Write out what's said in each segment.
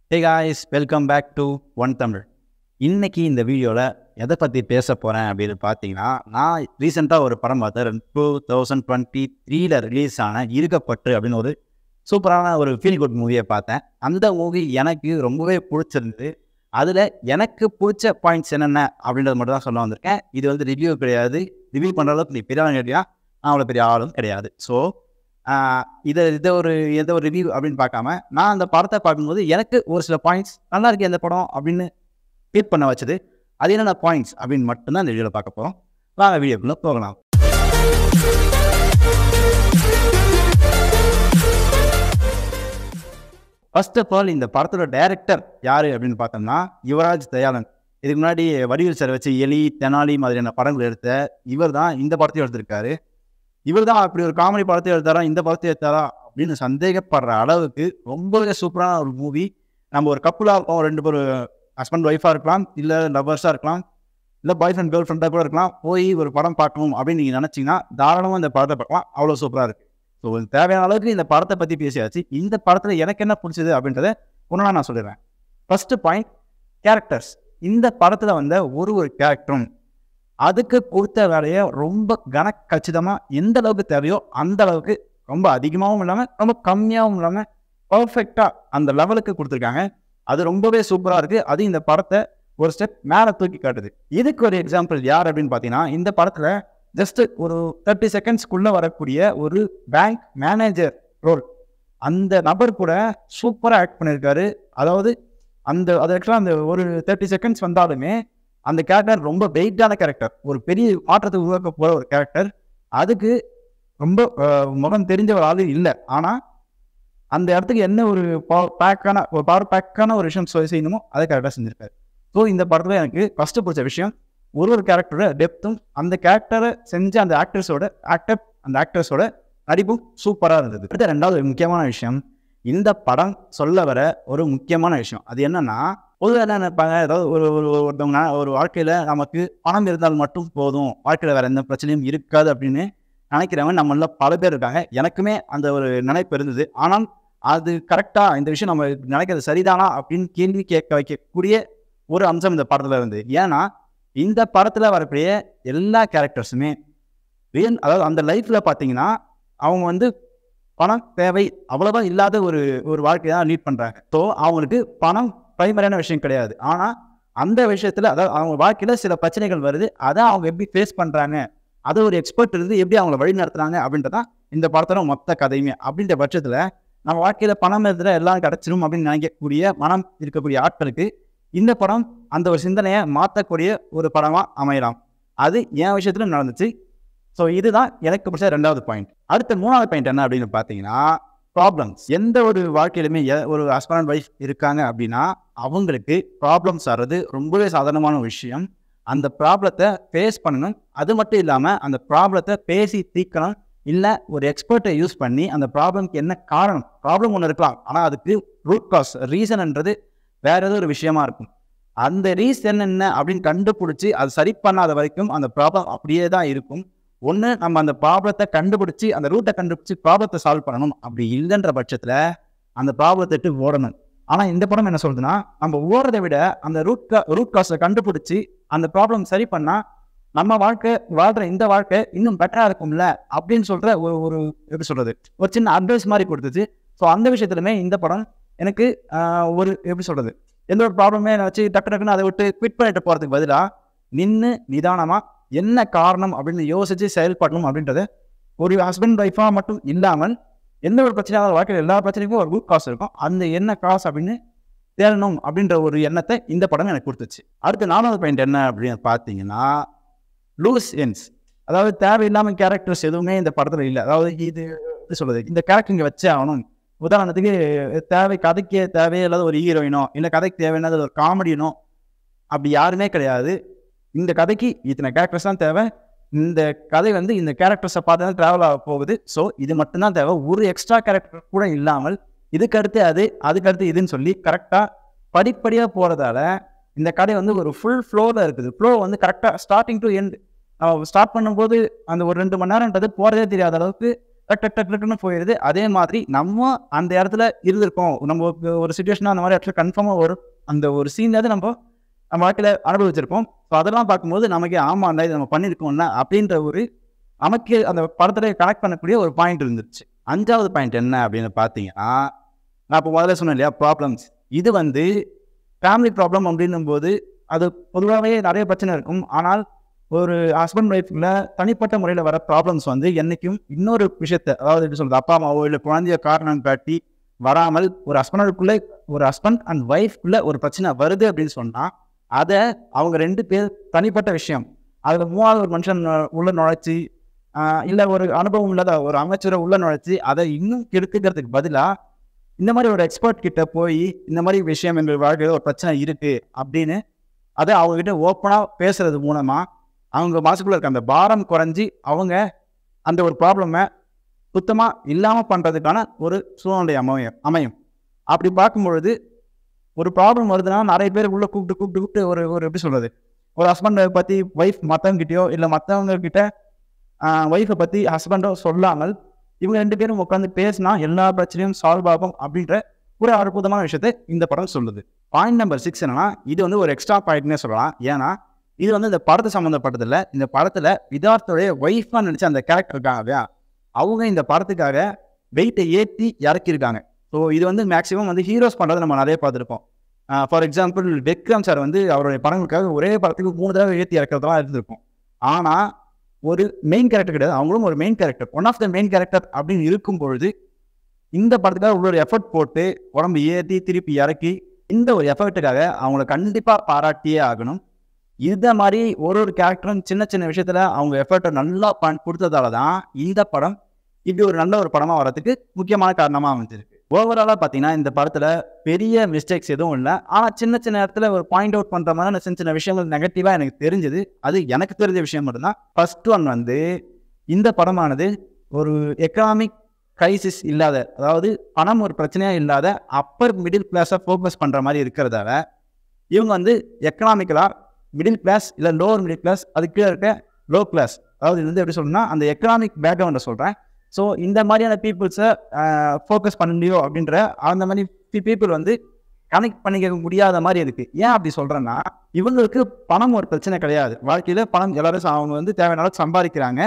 hey guys welcome back to one Tamil இன்னைக்கு இந்த வீடியோவில் எதை பற்றி பேச போகிறேன் அப்படின்னு பார்த்தீங்கன்னா நான் ரீசெண்டாக ஒரு படம் பார்த்தேன் டூ தௌசண்ட் டுவெண்ட்டி த்ரீல ரிலீஸ் ஆன இருக்கப்பட்டு அப்படின்னு ஒரு சூப்பரான ஒரு ஃபீல் குட் மூவியை பார்த்தேன் அந்த மூவி எனக்கு ரொம்பவே பிடிச்சிருந்தது அதில் எனக்கு பிடிச்ச பாயிண்ட்ஸ் என்னென்ன அப்படின்றது மட்டும் தான் சொல்ல வந்திருக்கேன் இது வந்து ரிவ்யூ கிடையாது ரிவ்யூ பண்ணுற அளவுக்கு நீ பெரிய ஆளும் கிடையா நான் அவ்வளோ பெரிய ஆளும் கிடையாது ஸோ இதை இதை ஒரு எந்த ஒரு ரிவ்யூ அப்படின்னு பார்க்காம நான் அந்த படத்தை பார்க்கும்போது எனக்கு ஒரு சில பாயிண்ட்ஸ் நல்லா இருக்கு அந்த படம் அப்படின்னு ஃபீல் பண்ண வச்சது அது என்னென்ன பாயிண்ட்ஸ் அப்படின்னு மட்டும்தான் இந்த வீடியோவில் பார்க்க போகிறோம் வாங்க வீடியோக்குள்ளே போகலாம் ஃபர்ஸ்ட் ஆஃப் ஆல் இந்த படத்தோட டைரக்டர் யார் அப்படின்னு பார்த்தோம்னா யுவராஜ் தயாளன் இதுக்கு முன்னாடி வடிவில் சார் வச்சு எலி தெனாலி மாதிரியான படங்கள் எடுத்த இவர் தான் இந்த படத்தையும் எடுத்திருக்காரு இவர் தான் அப்படி ஒரு காமெடி படத்தை எடுத்தாரா இந்த படத்தை எடுத்தாரா அப்படின்னு சந்தேகப்படுற அளவுக்கு ரொம்பவே சூப்பரான ஒரு மூவி நம்ம ஒரு கப்புலாக இருக்கோம் ரெண்டு பேர் ஹஸ்பண்ட் ஒய்ஃபாக இருக்கலாம் இல்லை லவ்வர்ஸாக இருக்கலாம் இல்லை பாய் ஃப்ரெண்ட் கேர்ள் ஃப்ரெண்டாக கூட இருக்கலாம் போய் ஒரு படம் பார்க்கணும் அப்படின்னு நீங்கள் நினச்சிங்கன்னா தாராளமாக இந்த படத்தை பார்க்கலாம் அவ்வளோ சூப்பராக இருக்குது ஸோ உங்களுக்கு தேவையான அளவுக்கு இந்த படத்தை பற்றி பேசியாச்சு இந்த படத்தில் எனக்கு என்ன பிடிச்சது அப்படின்றத ஒன்றா நான் சொல்லிடுறேன் ஃபஸ்ட்டு பாயிண்ட் கேரக்டர்ஸ் இந்த படத்தில் வந்த ஒரு ஒரு கேரக்டரும் அதுக்கு கொடுத்த வேலையை ரொம்ப கனக்கச்சிதமாக எந்த அளவுக்கு தேவையோ அந்த அளவுக்கு ரொம்ப அதிகமாகவும் இல்லாமல் ரொம்ப கம்மியாகவும் இல்லாமல் பர்ஃபெக்டாக அந்த லெவலுக்கு கொடுத்துருக்காங்க அது ரொம்பவே சூப்பராக இருக்குது அது இந்த படத்தை ஒரு ஸ்டெப் மேலே தூக்கி காட்டுது இதுக்கு ஒரு எக்ஸாம்பிள் யார் அப்படின்னு பார்த்தீங்கன்னா இந்த படத்தில் ஜஸ்ட் ஒரு தேர்ட்டி செகண்ட்ஸ்க்குள்ளே வரக்கூடிய ஒரு பேங்க் மேனேஜர் ரோல் அந்த நபர் கூட சூப்பராக ஆக்ட் பண்ணியிருக்காரு அதாவது அந்த அது ஆக்சுவலாக அந்த ஒரு தேர்ட்டி செகண்ட்ஸ் வந்தாலுமே அந்த கேரக்டர் ரொம்ப வெயிட்டான கேரக்டர் ஒரு பெரிய மாற்றத்தை உருவாக்க போகிற ஒரு கேரக்டர் அதுக்கு ரொம்ப முகம் தெரிஞ்ச ஒரு ஆள் இல்லை ஆனால் அந்த இடத்துக்கு என்ன ஒரு பேக்கான ஒரு பவர் பேக்கான ஒரு விஷயம் செய்யணுமோ அதை கரெக்டாக செஞ்சிருக்காரு ஸோ இந்த படத்தில் எனக்கு ஃபஸ்ட்டு பிடிச்ச விஷயம் ஒரு ஒரு கேரக்டரோட டெப்த்தும் அந்த கேரக்டரை செஞ்ச அந்த ஆக்டர்ஸோட ஆக்டர் அந்த ஆக்டர்ஸோட நடிப்பும் சூப்பராக இருந்தது அடுத்த ரெண்டாவது முக்கியமான விஷயம் இந்த படம் சொல்ல வர ஒரு முக்கியமான விஷயம் அது என்னன்னா பொதுவாக என்ன நினைப்பாங்க ஏதாவது ஒரு ஒரு ஒருத்தவங்க ஒரு வாழ்க்கையில் நமக்கு பணம் இருந்தால் மட்டும் போதும் வாழ்க்கையில் வேற எந்த பிரச்சனையும் இருக்காது அப்படின்னு நினைக்கிறவங்க நம்மள பல பேர் இருக்காங்க எனக்குமே அந்த ஒரு நினைப்பு இருந்தது ஆனால் அது கரெக்டாக இந்த விஷயம் நம்ம நினைக்கிறது சரிதானா அப்படின்னு கேள்வி கேட்க வைக்கக்கூடிய ஒரு அம்சம் இந்த படத்தில் இருந்து ஏன்னா இந்த படத்தில் வரக்கூடிய எல்லா கேரக்டர்ஸுமே ரியல் அதாவது அந்த லைஃப்பில் பார்த்தீங்கன்னா அவங்க வந்து பணம் தேவை அவ்வளோவா இல்லாத ஒரு ஒரு வாழ்க்கையை தான் லீட் பண்ணுறாங்க ஸோ அவங்களுக்கு பணம் ப்ரைமரியான விஷயம் கிடையாது ஆனால் அந்த விஷயத்தில் அதாவது அவங்க வாழ்க்கையில் சில பிரச்சனைகள் வருது அதை அவங்க எப்படி ஃபேஸ் பண்ணுறாங்க அதை ஒரு எக்ஸ்பர்ட் இருந்து எப்படி அவங்கள வழி நடத்துகிறாங்க அப்படின்றதான் இந்த படத்தோட மொத்த கதையுமே அப்படின்ற பட்சத்தில் நம்ம வாழ்க்கையில் பணம் இருந்தால் எல்லாம் கிடச்சிரும் அப்படின்னு நினைக்கக்கூடிய மனம் இருக்கக்கூடிய ஆட்களுக்கு இந்த படம் அந்த ஒரு சிந்தனையை மாற்றக்கூடிய ஒரு படமாக அமையலாம் அது என் விஷயத்துல நடந்துச்சு ஸோ இதுதான் எனக்கு பிடிச்ச ரெண்டாவது பாயிண்ட் அடுத்த மூணாவது பாயிண்ட் என்ன அப்படின்னு பார்த்தீங்கன்னா ப்ராப்ளம்ஸ் எந்த ஒரு வாழ்க்கையிலுமே ஒரு ஹஸ்பண்ட் அண்ட் ஒய்ஃப் இருக்காங்க அப்படின்னா அவங்களுக்கு ப்ராப்ளம்ஸ் வர்றது ரொம்பவே சாதாரணமான விஷயம் அந்த ப்ராப்ளத்தை ஃபேஸ் பண்ணணும் அது மட்டும் இல்லாமல் அந்த ப்ராப்ளத்தை பேசி தீர்க்கணும் இல்லை ஒரு எக்ஸ்பர்ட்டை யூஸ் பண்ணி அந்த ப்ராப்ளம்க்கு என்ன காரணம் ப்ராப்ளம் ஒன்று இருக்கலாம் ஆனால் அதுக்கு ரூட் காஸ் ரீசன்ன்றது வேற ஏதோ ஒரு விஷயமா இருக்கும் அந்த ரீசன் என்ன அப்படின்னு கண்டுபிடிச்சி அது சரி பண்ணாத வரைக்கும் அந்த ப்ராப்ளம் அப்படியே தான் இருக்கும் ஒன்று நம்ம அந்த ப்ராப்ளத்தை கண்டுபிடிச்சி அந்த ரூட்டை கண்டுபிடிச்சி ப்ராப்ளத்தை சால்வ் பண்ணணும் அப்படி இல்லைன்ற பட்சத்தில் அந்த ப்ராப்ளத்தை விட்டு ஓடணும் ஆனால் இந்த படம் என்ன சொல்றதுன்னா நம்ம ஓடுறதை விட அந்த ரூட் ரூட் காஸை கண்டுபிடிச்சி அந்த ப்ராப்ளம் சரி பண்ணால் நம்ம வாழ்க்கை வாழ்கிற இந்த வாழ்க்கை இன்னும் பெட்டராக இருக்கும்ல அப்படின்னு சொல்கிற ஒரு ஒரு எப்படி சொல்கிறது ஒரு சின்ன அட்வைஸ் மாதிரி கொடுத்துச்சு ஸோ அந்த விஷயத்துலையுமே இந்த படம் எனக்கு ஒரு எப்படி சொல்கிறது எந்த ஒரு ப்ராப்ளமே வச்சு டக்கு டக்குன்னு அதை விட்டு குவிட் பண்ணிட்டு போகிறதுக்கு பதிலாக நின்று நிதானமாக என்ன காரணம் அப்படின்னு யோசித்து செயல்படணும் அப்படின்றது ஒரு ஹஸ்பண்ட் ஒய்ஃபாக மட்டும் இல்லாமல் எந்த ஒரு பிரச்சனையாக வாழ்க்கையில் எல்லா பிரச்சனைக்கும் ஒரு குட் காசு இருக்கும் அந்த என்ன காசு அப்படின்னு தேடணும் அப்படின்ற ஒரு எண்ணத்தை இந்த படம் எனக்கு கொடுத்துச்சு அடுத்த நாலாவது பாயிண்ட் என்ன அப்படின்னு பார்த்தீங்கன்னா லூஸ் என்ஸ் அதாவது தேவையில்லாமல் கேரக்டர்ஸ் எதுவுமே இந்த படத்தில் இல்லை அதாவது இது எப்படி சொல்கிறது இந்த கேரக்டர் இங்கே வச்சே ஆகணும் உதாரணத்துக்கு தேவை கதைக்கு தேவையில்லாத ஒரு ஹீரோயினோ இல்லை கதைக்கு தேவையில்லாத ஒரு காமெடியனோ அப்படி யாருமே கிடையாது இந்த கதைக்கு இத்தனை கேரக்டர்ஸ் தான் தேவை இந்த கதை வந்து இந்த கேரக்டர்ஸை பார்த்து தான் ட்ராவல் ஆக போகுது ஸோ இது மட்டும்தான் தேவை ஒரு எக்ஸ்ட்ரா கேரக்டர் கூட இல்லாமல் இதுக்கு அடுத்து அது அதுக்கு அடுத்து இதுன்னு சொல்லி கரெக்டாக படிப்படியாக போகிறதால இந்த கதை வந்து ஒரு ஃபுல் ஃப்ளோவில் இருக்குது ஃப்ளோ வந்து கரெக்டாக ஸ்டார்டிங் டு எண்ட் ஸ்டார்ட் பண்ணும்போது அந்த ஒரு ரெண்டு மணி நேரம்ன்றது போகிறதே தெரியாத அளவுக்கு டக் டக் டக் டக்குன்னு போயிடுது அதே மாதிரி நம்ம அந்த இடத்துல இருந்திருக்கோம் நம்ம ஒரு- ஒரு சுச்சுவேஷனாக அந்த மாதிரி இடத்துல கன்ஃபார்மாக ஒரு அந்த ஒரு சீன்லேருந்து நம்ம நம்ம வாழ்க்கையில் அனுபவிச்சிருப்போம் ஸோ அதெல்லாம் பார்க்கும்போது நமக்கு ஆமாண்டா இது நம்ம பண்ணியிருக்கோம்ல அப்படின்ற ஒரு நமக்கு அந்த படத்துல கனெக்ட் பண்ணக்கூடிய ஒரு பாயிண்ட் இருந்துச்சு அஞ்சாவது பாயிண்ட் என்ன அப்படின்னு பார்த்தீங்கன்னா நான் இப்போ முதல்ல சொன்னேன் இல்லையா ப்ராப்ளம்ஸ் இது வந்து ஃபேமிலி ப்ராப்ளம் அப்படின்னும் போது அது பொதுவாகவே நிறைய பிரச்சனை இருக்கும் ஆனால் ஒரு ஹஸ்பண்ட் ஒய்ஃப்ல தனிப்பட்ட முறையில் வர ப்ராப்ளம்ஸ் வந்து என்னைக்கும் இன்னொரு விஷயத்த அதாவது எப்படி சொல்றது அப்பா அம்மாவோ இல்லை குழந்தைய காரணம் காட்டி வராமல் ஒரு ஹஸ்பண்டுக்குள்ளே ஒரு ஹஸ்பண்ட் அண்ட் ஒய்ஃப்குள்ள ஒரு பிரச்சனை வருது அப்படின்னு சொன்னால் அதை அவங்க ரெண்டு பேர் தனிப்பட்ட விஷயம் அதில் மூணாவது ஒரு மனுஷன் நு- உள்ள நுழைச்சி இல்லை ஒரு அனுபவம் இல்லாத ஒரு அமைச்சரை உள்ள நுழைச்சி அதை இன்னும் கெடுத்துக்கிறதுக்கு பதிலாக இந்த மாதிரி ஒரு எக்ஸ்பர்ட் கிட்ட போய் இந்த மாதிரி விஷயம் எங்கள் வாழ்க்கையில் ஒரு பிரச்சனை இருக்கு அப்படின்னு அதை அவங்க கிட்ட ஓப்பனாக பேசுறது மூலமா அவங்க மனசுக்குள்ள இருக்க அந்த பாரம் குறைஞ்சி அவங்க அந்த ஒரு ப்ராப்ளமை சுத்தமாக இல்லாமல் பண்ணுறதுக்கான ஒரு சூழ்நிலை அமையும் அமையும் அப்படி பார்க்கும்பொழுது ஒரு ப்ராப்ளம் வருதுன்னா நிறைய பேர் உள்ள கூப்பிட்டு கூப்பிட்டு கூப்பிட்டு ஒரு ஒரு எப்படி சொல்றது ஒரு ஹஸ்பண்டை பற்றி ஒய்ஃப் மற்றவங்கிட்டயோ இல்லை மற்றவங்க கிட்ட ஒய்ஃபை பற்றி ஹஸ்பண்டோ சொல்லாமல் இவங்க ரெண்டு பேரும் உட்காந்து பேசினா எல்லா பிரச்சனையும் சால்வ் ஆகும் அப்படின்ற ஒரு அற்புதமான விஷயத்தை இந்த படம் சொல்லுது பாயிண்ட் நம்பர் சிக்ஸ் என்னன்னா இது வந்து ஒரு எக்ஸ்ட்ரா பாயிண்ட்னே சொல்லலாம் ஏன்னா இது வந்து இந்த படத்தை சம்மந்தப்பட்டதில்ல இந்த படத்துல விதார்த்தோடைய ஒய்ஃபா நினைச்ச அந்த கேரக்டர் இருக்காங்க இல்லையா அவங்க இந்த படத்துக்காக வெயிட்டை ஏற்றி இறக்கியிருக்காங்க ஸோ இது வந்து மேக்ஸிமம் வந்து ஹீரோஸ் பண்ணுறதை நம்ம நிறைய பார்த்துருப்போம் ஃபார் எக்ஸாம்பிள் விக்ரம் சார் வந்து அவருடைய படங்களுக்காக ஒரே படத்துக்கு மூணு தடவை ஏற்றி இறக்கிறதெல்லாம் இருந்திருக்கும் ஆனால் ஒரு மெயின் கேரக்டர் கிடையாது அவங்களும் ஒரு main character one of the main character அப்படின்னு இருக்கும் பொழுது இந்த படத்துக்காக உள்ள ஒரு எஃபர்ட் போட்டு உடம்பு ஏற்றி திருப்பி இறக்கி இந்த ஒரு எஃபர்ட்டுக்காக அவங்கள கண்டிப்பாக பாராட்டியே ஆகணும் இந்த மாதிரி ஒரு ஒரு கேரக்டரும் சின்ன சின்ன விஷயத்துல அவங்க எஃபர்ட்டை நல்லா பண் கொடுத்ததால தான் இந்த படம் இப்படி ஒரு நல்ல ஒரு படமாக வரதுக்கு முக்கியமான காரணமாக அமைஞ்சிருக்கு ஓவராலாக பார்த்தீங்கன்னா இந்த படத்தில் பெரிய மிஸ்டேக்ஸ் எதுவும் இல்லை ஆனால் சின்ன சின்ன இடத்துல ஒரு பாயிண்ட் அவுட் பண்ணுற மாதிரி சின்ன சின்ன விஷயங்கள் நெகட்டிவாக எனக்கு தெரிஞ்சது அது எனக்கு தெரிஞ்ச விஷயம் மட்டும்தான் ஃபர்ஸ்ட் ஒன் வந்து இந்த படமானது ஒரு எக்கனாமிக் கிரைசிஸ் இல்லாத அதாவது பணம் ஒரு பிரச்சனையாக இல்லாத அப்பர் மிடில் கிளாஸை ஃபோக்கஸ் பண்ணுற மாதிரி இருக்கிறதால இவங்க வந்து எக்கனாமிக்கலாக மிடில் கிளாஸ் இல்லை லோவர் மிடில் கிளாஸ் அது கீழே இருக்க லோ கிளாஸ் அதாவது இது வந்து எப்படி சொல்லணும்னா அந்த எக்கனாமிக் பேக்ரவுண்டை சொல்கிறேன் ஸோ இந்த மாதிரியான பீப்புள்ஸை ஃபோக்கஸ் பண்ண முடியும் அப்படின்ற அந்த மாதிரி பீப்புள் வந்து கனெக்ட் பண்ணிக்க முடியாத மாதிரி இருக்கு ஏன் அப்படி சொல்கிறேன்னா இவங்களுக்கு பணம் ஒரு பிரச்சனை கிடையாது வாழ்க்கையில் பணம் எல்லாரும் ச- அவங்க வந்து தேவையான அளவுக்கு சம்பாதிக்கிறாங்க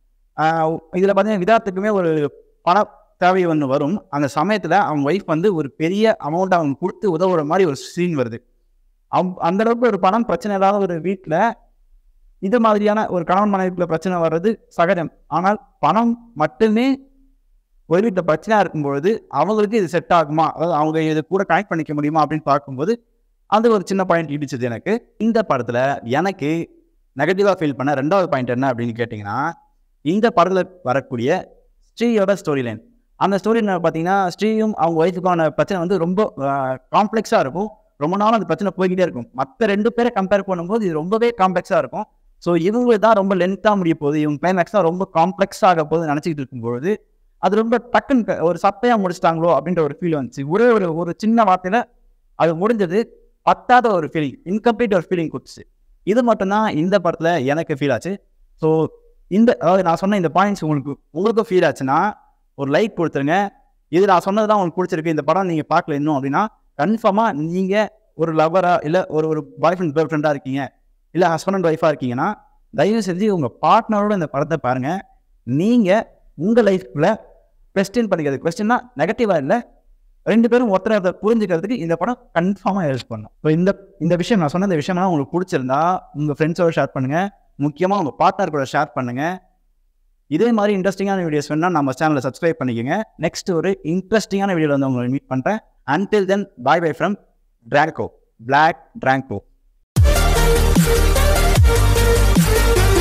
இதில் பார்த்தீங்கன்னா விதார்த்துக்குமே ஒரு பண தேவை ஒன்று வரும் அந்த சமயத்தில் அவங்க ஒய்ஃப் வந்து ஒரு பெரிய அமௌண்ட் அவங்க கொடுத்து உதவுற மாதிரி ஒரு சீன் வருது அவ்- அந்த அளவுக்கு ஒரு பணம் பிரச்சனை இல்லாத ஒரு வீட்டில் இது மாதிரியான ஒரு கணவன் மனைவிக்குள்ள பிரச்சனை வர்றது சகஜம் ஆனால் பணம் மட்டுமே ஒரு வீட்டில் பிரச்சனையாக இருக்கும்பொழுது அவங்களுக்கு இது செட் ஆகுமா அதாவது அவங்க இது கூட கனெக்ட் பண்ணிக்க முடியுமா அப்படின்னு பார்க்கும்போது அது ஒரு சின்ன பாயிண்ட் இடிச்சது எனக்கு இந்த படத்தில் எனக்கு நெகட்டிவாக ஃபீல் பண்ண ரெண்டாவது பாயிண்ட் என்ன அப்படின்னு கேட்டிங்கன்னா இந்த படத்தில் வரக்கூடிய ஸ்ரீயோட ஸ்டோரி லைன் அந்த ஸ்டோரி பார்த்தீங்கன்னா ஸ்ரீயும் அவங்க ஒய்ஃபுக்கான பிரச்சனை வந்து ரொம்ப காம்ப்ளெக்ஸாக இருக்கும் ரொம்ப நாள் அந்த பிரச்சனை போய்கிட்டே இருக்கும் மற்ற ரெண்டு பேரை கம்பேர் பண்ணும்போது இது ரொம்பவே காம்ப்ளெக்ஸாக இருக்கும் ஸோ இவங்க தான் ரொம்ப லென்த்தாக முடிய போகுது இவங்க கிளைமேக்ஸ் தான் ரொம்ப காம்ப்ளெக்ஸ் ஆக போகுது நினச்சிக்கிட்டு இருக்கும்பொழுது அது ரொம்ப டக்குன்னு க- ஒரு சப்பையாக முடிச்சிட்டாங்களோ அப்படின்ற ஒரு ஃபீல் வந்துச்சு ஒரே ஒரு ஒரு சின்ன வார்த்தையில் அது முடிஞ்சது பத்தாத ஒரு ஃபீலிங் இன்கம்ப்ளீட் ஒரு ஃபீலிங் கொடுத்துச்சு இது மட்டும்தான் இந்த படத்தில் எனக்கு ஃபீல் ஆச்சு ஸோ இந்த அதாவது நான் சொன்ன இந்த பாயிண்ட்ஸ் உங்களுக்கு உங்களுக்கும் ஃபீல் ஆச்சுன்னா ஒரு லைக் கொடுத்துருங்க இது நான் சொன்னது தான் உங்களுக்கு பிடிச்சிருக்கு இந்த படம் நீங்கள் பார்க்கல இன்னும் அப்படின்னா கன்ஃபார்மாக நீங்கள் ஒரு லவராக இல்லை ஒரு ஒரு பாய் ஃப்ரெண்ட் கேர்ள் ஃப்ரெண்டாக இருக்கீங்க இல்லை ஹஸ்பண்ட் அண்ட் ஒய்ஃபாக இருக்கீங்கன்னா தயவு செஞ்சு உங்கள் பார்ட்னரோட இந்த படத்தை பாருங்கள் நீங்கள் உங்கள் லைஃப்பில் கொஸ்டின் பண்ணிக்கிறது கொஸ்டின்னா நெகட்டிவாக இல்லை ரெண்டு பேரும் ஒருத்தர் ஒருத்தர் புரிஞ்சுக்கிறதுக்கு இந்த படம் கன்ஃபார்மாக ஹெல்ப் பண்ணும் ஸோ இந்த இந்த விஷயம் நான் சொன்ன இந்த விஷயம்லாம் உங்களுக்கு பிடிச்சிருந்தா உங்கள் ஃப்ரெண்ட்ஸோட ஷேர் பண்ணுங்கள் முக்கியமாக உங்கள் பார்ட்னர் கூட ஷேர் பண்ணுங்கள் இதே மாதிரி இன்ட்ரெஸ்டிங்கான வீடியோஸ் வேணால் நம்ம சேனலை சப்ஸ்கிரைப் பண்ணிக்கோங்க நெக்ஸ்ட் ஒரு இன்ட்ரெஸ்டிங்கான வீடியோவில் வந்து உங்களை மீட் பண்ணுறேன் until then bye bye from Drongo Black drongo